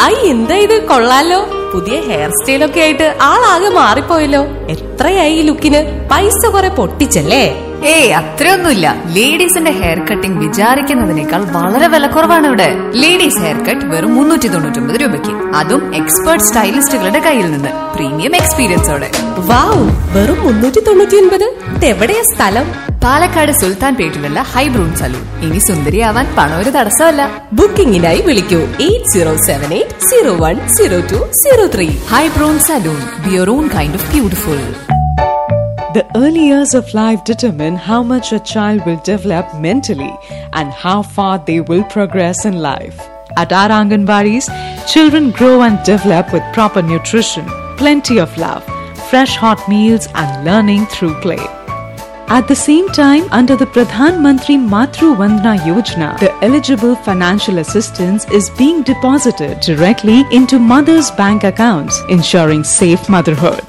I എന്താ ഇത് കൊള്ളാലോ പുതിയ ഹെയർ സ്റ്റൈലൊക്കെ ആയിട്ട് ആളാകെ മാറിപ്പോയല്ലോ എത്രയായി ഈ ലുക്കിന് പൈസ കുറെ പൊട്ടിച്ചല്ലേ ഏയ് അത്രയൊന്നുമില്ല ലേഡീസിന്റെ ഹെയർ കട്ടിംഗ് വിചാരിക്കുന്നതിനേക്കാൾ വളരെ വിലക്കുറവാണ് ഇവിടെ ലേഡീസ് ഹെയർ കട്ട് വെറും മുന്നൂറ്റി തൊണ്ണൂറ്റി രൂപയ്ക്ക് അതും എക്സ്പേർട്ട് സ്റ്റൈലിസ്റ്റുകളുടെ കയ്യിൽ നിന്ന് പ്രീമിയം എക്സ്പീരിയൻസോടെ വാവ് വെറും മുന്നൂറ്റി തൊണ്ണൂറ്റി ഒൻപത് ഇതെവിടെയാ സ്ഥലം പാലക്കാട് സുൽത്താൻ പേട്ടിലുള്ള ഹൈബ്രൂൺ സലൂൺ ഇനി സുന്ദരിയാവാൻ പണം ഒരു തടസ്സമല്ല ബുക്കിംഗിനായി വിളിക്കൂ eight zero seven eight zero one zero two zero three ഹൈബ്രൂൺ സലൂൺ ബിയർ on kind of beautiful The early years of life determine how much a child will develop mentally and how far they will progress in life. At our Anganwadis, children grow and develop with proper nutrition, plenty of love, fresh hot meals, and learning through play. At the same time, under the Pradhan Mantri Matru Vandana Yojana, the eligible financial assistance is being deposited directly into mothers' bank accounts, ensuring safe motherhood.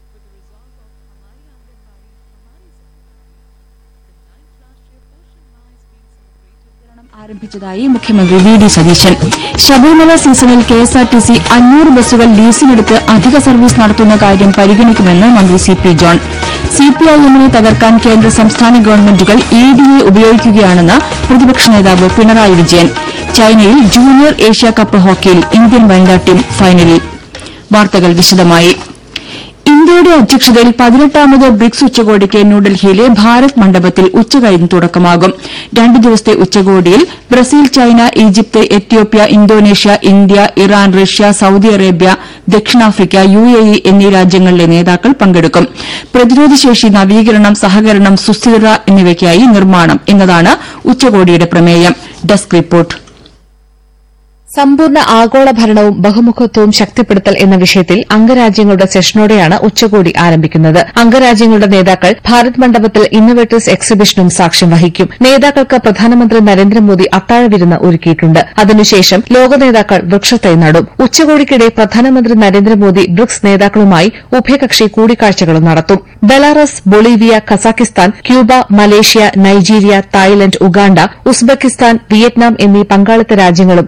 ആരംഭിച്ചതായി മുഖ്യമന്ത്രി V D Satheesan Sabarimala സീസണിൽ K S R T C അഞ്ഞൂറ് ബസ്സുകൾ ലീസിനെടുത്ത് അധിക service നടത്തുന്ന കാര്യം പരിഗണിക്കുമെന്ന് മന്ത്രി C P John C P I എമ്മിനെ തകർക്കാൻ കേന്ദ്ര സംസ്ഥാന ഗവൺമെന്റുകൾ ഇ ഡിയെ ഉപയോഗിക്കുകയാണെന്ന് പ്രതിപക്ഷ നേതാവ് പിണറായി വിജയൻ ചൈനയിൽ ജൂനിയർ ഏഷ്യ കപ്പ് ഹോക്കിയിൽ ഇന്ത്യൻ വനിതാ ടീം ഫൈനലിൽ വാർത്തകൾ വിശദമായി ഇന്ത്യയുടെ അധ്യക്ഷതയിൽ പതിനെട്ടാമത് ബ്രിക്സ് ഉച്ചകോടിക്ക് ന്യൂഡൽഹിയിലെ ഭാരത് മണ്ഡപത്തിൽ ഉച്ചകഴിഞ്ഞ് തുടക്കമാകും രണ്ടു ദിവസത്തെ ഉച്ചകോടിയിൽ Brazil China Egypt Ethiopia Indonesia India Iran Russia Saudi Arabia ദക്ഷിണാഫ്രിക്ക യു എ ഇ എന്നീ രാജ്യങ്ങളിലെ നേതാക്കൾ പങ്കെടുക്കും പ്രതിരോധശേഷി നവീകരണം സഹകരണം സുസ്ഥിരത എന്നിവയ്ക്കായി നിർമ്മാണം എന്നതാണ് ഉച്ചകോടിയുടെ പ്രമേയം ഡെസ്ക് റിപ്പോർട്ട് സമ്പൂർണ്ണ ആഗോള ഭരണവും ബഹുമുഖത്വവും ശക്തിപ്പെടുത്തൽ എന്ന വിഷയത്തിൽ അംഗരാജ്യങ്ങളുടെ സെഷനോടെയാണ് ഉച്ചകോടി ആരംഭിക്കുന്നത് അംഗരാജ്യങ്ങളുടെ നേതാക്കൾ ഭാരത് മണ്ഡപത്തിൽ ഇന്നോവേറ്റേഴ്സ് എക്സിബിഷനും സാക്ഷ്യം വഹിക്കും നേതാക്കൾക്ക് പ്രധാനമന്ത്രി നരേന്ദ്രമോദി അത്താഴവിരുന്ന് ഒരുക്കിയിട്ടുണ്ട് അതിനുശേഷം ലോക നേതാക്കൾ വൃക്ഷത്തൈ നടും ഉച്ചകോടിക്കിടെ പ്രധാനമന്ത്രി നരേന്ദ്രമോദി ബ്രിക്സ് നേതാക്കളുമായി ഉഭയകക്ഷി കൂടിക്കാഴ്ചകളും നടത്തും Belarus Bolivia Kazakhstan Cuba Malaysia Nigeria Thailand Uganda Uzbekistan Vietnam എന്നീ പങ്കാളിത്ത രാജ്യങ്ങളും